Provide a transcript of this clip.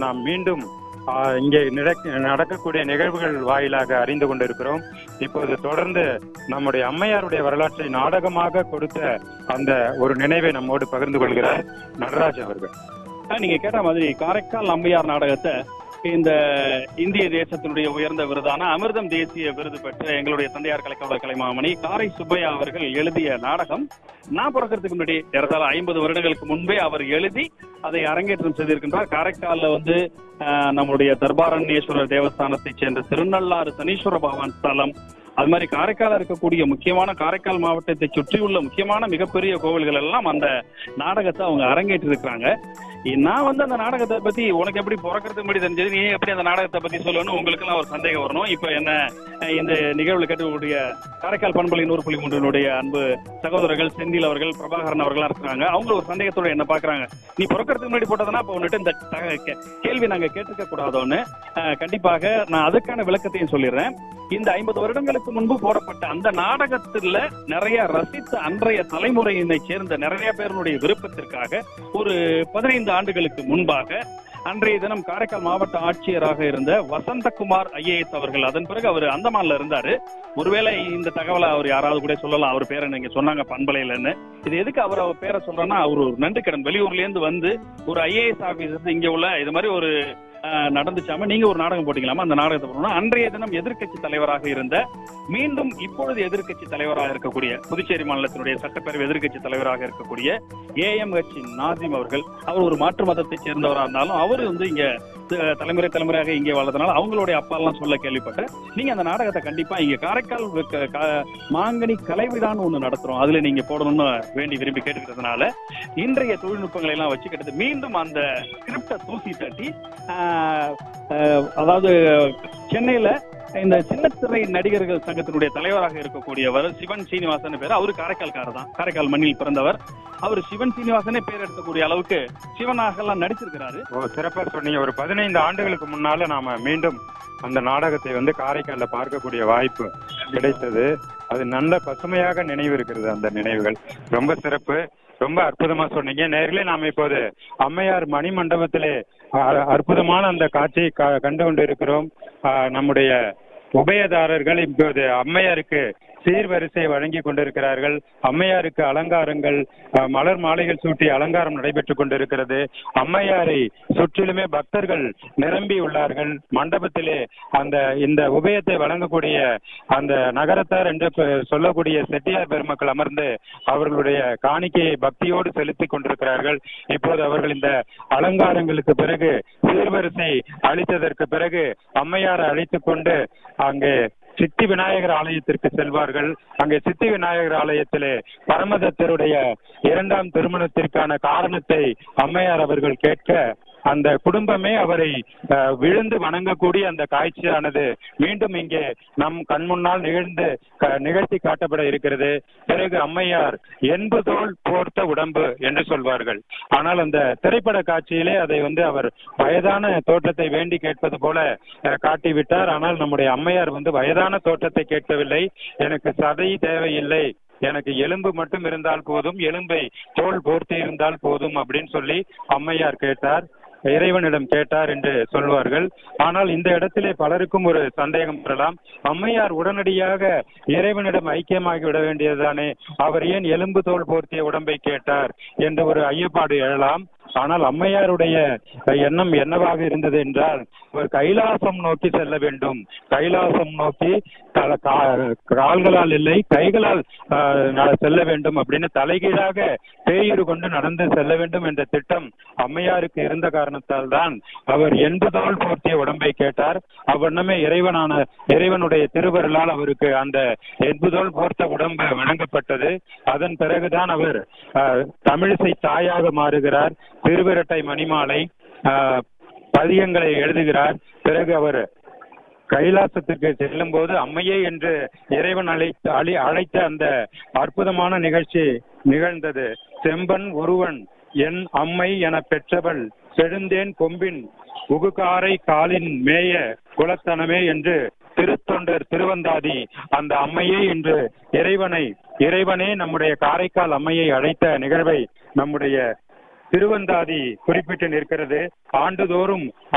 நாம் மீண்டும் ஆ, இங்கே நடக்க- நடக்கக்கூடிய நிகழ்வுகள் வாயிலாக அறிந்து கொண்டிருக்கிறோம் இப்போது தொடர்ந்து நம்முடைய அம்மையாருடைய வரலாற்றை நாடகமாக கொடுத்த அந்த ஒரு நினைவை நம்மோடு பகிர்ந்து கொள்கிறார் நடராஜ் அவர்கள் ஆஹ் நீங்க கேட்ட மாதிரி காரைக்கால் அம்மையார் நாடகத்தை இந்த இந்திய தேசத்தினுடைய உயர்ந்த விருதான அமிர்தம் தேசிய விருது பெற்ற எங்களுடைய தந்தையார் கலைக்கவலர் கலைமாமணி காரை சுப்பையா அவர்கள் எழுதிய நாடகம் நான் பிறக்கிறதுக்கு முன்னாடி ஏறத்தாழ ஐம்பது வருடங்களுக்கு முன்பே அவர் எழுதி அதை அரங்கேற்றம் செய்திருக்கின்றார் காரைக்கால்ல வந்து ஆஹ், நம்முடைய தர்பாரண்யேஸ்வரர் தேவஸ்தானத்தைச் சேர்ந்த திருநள்ளாறு சனீஸ்வர பகவான் ஸ்தலம் அது மாதிரி காரைக்கால இருக்கக்கூடிய முக்கியமான காரைக்கால் மாவட்டத்தை சுற்றியுள்ள முக்கியமான மிகப்பெரிய கோவில்கள் எல்லாம் அந்த நாடகத்தை அவங்க அரங்கேற்றி இருக்கிறாங்க நான் வந்து அந்த நாடகத்தை பத்தி உனக்கு எப்படி பிறக்கிறதுக்கு முன்னாடி தெரிஞ்சது நீ எப்படி அந்த நாடகத்தை பத்தி சொல்லணும் உங்களுக்கு எல்லாம் ஒரு சந்தேகம் வரணும் இப்ப என்ன அஹ், இந்த நிகழ்வுல கேட்டுக்கூடிய காரைக்கால் பண்பலை நூறு புள்ளி மூன்றினுடைய அன்பு சகோதரர்கள் செந்தில் அவர்கள் பிரபாகரன் அவர்களா இருக்கிறாங்க அவங்க ஒரு சந்தேகத்தோட என்ன பாக்குறாங்க நீ பிறக்கிறதுக்கு முன்னாடி போட்டதுன்னா அப்ப உன்னிட்ட இந்த த- கே- கேள்வி நாங்க கேட்டுக்க கூடாதோன்னு அஹ், கண்டிப்பாக நான் அதுக்கான விளக்கத்தையும் சொல்லிடுறேன் இந்த ஐம்பது வருடங்களுக்கு முன்பு போடப்பட்ட அந்த நாடகத்துல நிறைய ரசித்த அன்றைய தலைமுறையினை சேர்ந்த நிறைய பேருடைய விருப்பத்திற்காக ஒரு பதினைந்து ஆண்டுகளுக்கு முன்பாக அன்றைய தினம் காரைக்கால் மாவட்ட ஆட்சியராக இருந்த வசந்தகுமார் ஐஏஎஸ் அவர்கள் அதன் பிறகு அவர் அந்தமான்ல இருந்தாரு ஒருவேளை இந்த தகவலை அவர் யாராவது கூட சொல்லலாம் அவர் பேரை நீங்க சொன்னாங்க பண்பலையிலன்னு இது எதுக்கு அவர் அவர் பேரை சொல்றேன்னா அவர் ஒரு நன்றி கடன் வெளியூர்ல இருந்து வந்து ஒரு ஐஏஎஸ் ஆபீசர் இங்க உள்ள இது மாதிரி ஒரு அஹ், நடந்துச்சாம நீங்க ஒரு நாடகம் போட்டீங்களாமா அந்த நாடகத்தை போடணும் அன்றைய தினம் எதிர்க்கட்சி தலைவராக இருந்த மீண்டும் இப்பொழுது எதிர்க்கட்சி தலைவராக இருக்கக்கூடிய புதுச்சேரி மாநிலத்தினுடைய சட்டப்பேரவை எதிர்க்கட்சி தலைவராக இருக்கக்கூடிய ஏஎம்ஹெச் நாசிம் அவர்கள் அவர் ஒரு மாற்று மதத்தை சேர்ந்தவராக இருந்தாலும் அவர் வந்து இங்க த- தலைமுறை தலைமுறையாக இங்கே வாழ்றதுனால அவங்களுடைய அப்பா எல்லாம் சொல்ல கேள்விப்பட்டேன் நீங்க அந்த நாடகத்தை கண்டிப்பா இங்க காரைக்கால் க- க- மாங்கனி கலைவிழான்னு ஒண்ணு நடத்துறோம் அதுல நீங்க போடணும்னு வேண்டி விரும்பி கேட்டுக்கிறதுனால இன்றைய தொழில்நுட்பங்களை எல்லாம் வச்சுக்கிட்டு மீண்டும் அந்த ஸ்கிரிப்டை தூசி தட்டி ஆஹ், ஆஹ், அதாவது சென்னையில இந்த சின்னத்திரை நடிகர்கள் சங்கத்தினுடைய தலைவராக இருக்கக்கூடியவர் சிவன் சீனிவாசன் பேர் அவரு காரைக்கால்காரர் தான் காரைக்கால் மண்ணில் பிறந்தவர் அவர் சிவன் சீனிவாசனே பேர் எடுக்கக்கூடிய அளவுக்கு சிவனாக எல்லாம் நடிச்சிருக்கிறாரு ஓ சிறப்பா சொன்னீங்க ஒரு பதினைந்து ஆண்டுகளுக்கு முன்னால நாம மீண்டும் அந்த நாடகத்தை வந்து காரைக்கால்ல பார்க்கக்கூடிய வாய்ப்பு கிடைத்தது அது நல்ல பசுமையாக நினைவு இருக்கிறது அந்த நினைவுகள் ரொம்ப சிறப்பு ரொம்ப அற்புதமா சொன்னீங்க நேர்களே நாம இப்போது அம்மையார் மணி மண்டபத்திலே அ- அற்புதமான அந்த காட்சியை க- கண்டு கொண்டு இருக்கிறோம் ஆ, நம்முடைய உபயதாரர்கள் இப்போது அம்மையாருக்கு சீர்வரிசை வழங்கி கொண்டிருக்கிறார்கள் அம்மையாருக்கு அலங்காரங்கள் அஹ், மலர் மாலைகள் சூட்டி அலங்காரம் நடைபெற்றுக் கொண்டிருக்கிறது அம்மையாரை சுற்றிலுமே பக்தர்கள் நிரம்பி உள்ளார்கள் மண்டபத்திலே அந்த இந்த உபயத்தை வழங்கக்கூடிய அந்த நகரத்தார் என்று ப- சொல்லக்கூடிய செட்டியார் பெருமக்கள் அமர்ந்து அவர்களுடைய காணிக்கையை பக்தியோடு செலுத்திக் கொண்டிருக்கிறார்கள் இப்போது அவர்கள் இந்த அலங்காரங்களுக்கு பிறகு சீர்வரிசை அளித்ததற்கு பிறகு அம்மையாரை அழைத்துக் கொண்டு அங்கே சித்தி விநாயகர் ஆலயத்திற்கு செல்வார்கள் அங்கே சித்தி விநாயகர் ஆலயத்திலே பரமதத்தருடைய இரண்டாம் திருமணத்திற்கான காரணத்தை அம்மையார் அவர்கள் கேட்க அந்த குடும்பமே அவரை அஹ், விழுந்து வணங்கக்கூடிய அந்த காட்சியானது மீண்டும் இங்கே நம் கண் முன்னால் நிகழ்ந்து க- நிகழ்த்தி காட்டப்பட இருக்கிறது பிறகு அம்மையார் என்பதோல் போர்த்த உடம்பு என்று சொல்வார்கள் ஆனால் அந்த திரைப்பட காட்சியிலே அதை வந்து அவர் வயதான தோற்றத்தை வேண்டி கேட்பது போல அஹ், காட்டிவிட்டார் ஆனால் நம்முடைய அம்மையார் வந்து வயதான தோற்றத்தை கேட்கவில்லை எனக்கு சதை தேவையில்லை எனக்கு எலும்பு மட்டும் இருந்தால் போதும் எலும்பை தோல் போர்த்தி இருந்தால் போதும் அப்படின்னு சொல்லி அம்மையார் கேட்டார் இறைவனிடம் கேட்டார் என்று சொல்வார்கள் ஆனால் இந்த இடத்திலே பலருக்கும் ஒரு சந்தேகம் வரலாம் அம்மையார் உடனடியாக இறைவனிடம் ஐக்கியமாகி விட வேண்டியதுதானே அவர் ஏன் எலும்பு தோல் போர்த்திய உடம்பை கேட்டார் என்ற ஒரு ஐயப்பாடு எழலாம் ஆனால் அம்மையாருடைய எண்ணம் என்னவாக இருந்தது என்றால் அவர் கைலாசம் நோக்கி செல்ல வேண்டும் கைலாசம் நோக்கி த- கா- கால்களால் இல்லை கைகளால் ஆஹ், ந- செல்ல வேண்டும் அப்படின்னு தலைகீழாக பேயுறு கொண்டு நடந்து செல்ல வேண்டும் என்ற திட்டம் அம்மையாருக்கு இருந்த காரணத்தால் தான் அவர் எண்பதோல் போர்த்திய உடம்பை கேட்டார் அவ்வண்ணமே இறைவனான இறைவனுடைய திருவருளால் அவருக்கு அந்த எண்பதோல் போர்த்த உடம்பு வழங்கப்பட்டது அதன் பிறகுதான் அவர் ஆஹ், தமிழிசை தாயாக மாறுகிறார் திருவிரட்டை மணிமாலை ஆஹ், பதியங்களை எழுதுகிறார் பிறகு அவர் கைலாசத்திற்கு செல்லும் போது அம்மையே என்று இறைவன் அழைத்த அழி அழைத்த அந்த அற்புதமான நிகழ்ச்சி நிகழ்ந்தது செம்பன் ஒருவன் என் அம்மை என பெற்றவள் செழுந்தேன் கொம்பின் உகுகாரை காலின் மேய குலத்தனமே என்று திருத்தொண்டர் திருவந்தாதி அந்த அம்மையே என்று இறைவனை இறைவனே நம்முடைய காரைக்கால் அம்மையை அழைத்த நிகழ்வை நம்முடைய திருவந்தாதி குறிப்பிட்டு நிற்கிறது ஆண்டுதோறும்